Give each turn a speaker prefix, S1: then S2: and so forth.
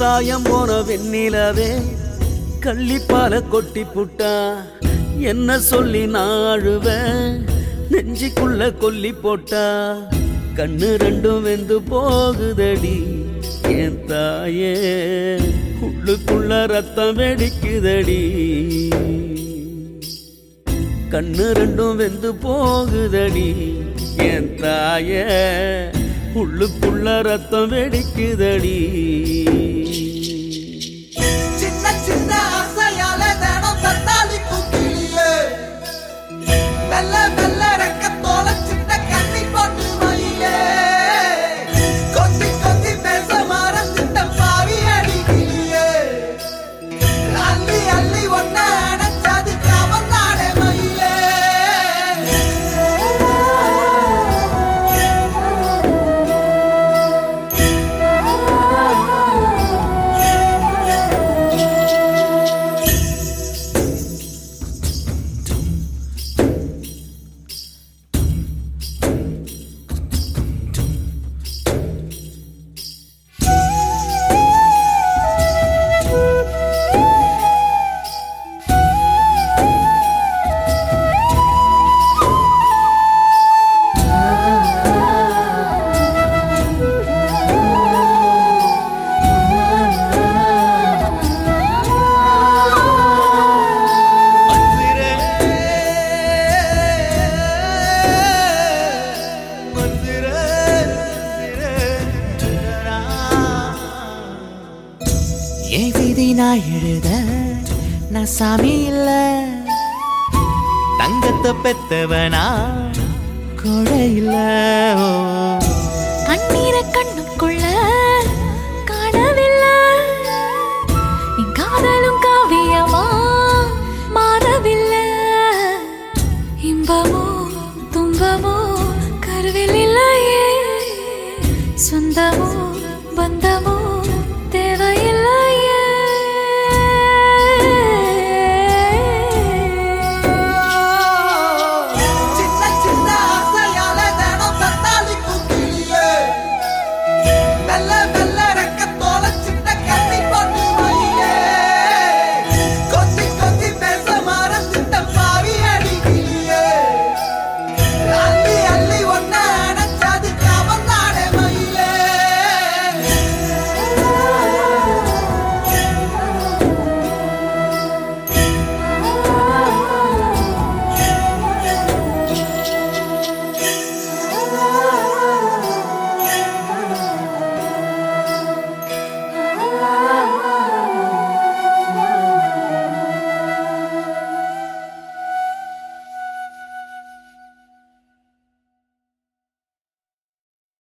S1: காயம் போன வெண்ணிலவே கள்ளிப்பால கொட்டி புட்டா என்ன சொல்லி நாழுவேன் நெஞ்சிக்குள்ள கொல்லி போட்டா கண்ணு ரெண்டும் வெந்து போகுதடி என் தாயே உள்ளுக்குள்ள ரத்தம் வெடிக்குதடி கண்ணு ரெண்டும் வெந்து போகுதடி என் தாய உள்ளுக்குள்ள ரத்தம் வெடிக்குதடி
S2: சின்ன சின்ன ஆசையால தினம் தத்தாளி குக்கிலியே மெல்ல மெல்ல ரெக்க தோல சின்ன கண்ணி போட்டு மயிலே கொத்தி கொத்தி பேச மறந்துட்ட பாவி அடிக்கிலியே அள்ளி அள்ளி ஒன்ன அணைச்சது கவன் நாடே மயிலே
S3: என் விதி நான் எழுத நான் சாமி இல்ல தங்கத்தை பெத்தவனா கூட இல்ல ஓ.
S4: கண்ணீரை கண்ணுக்குள்ள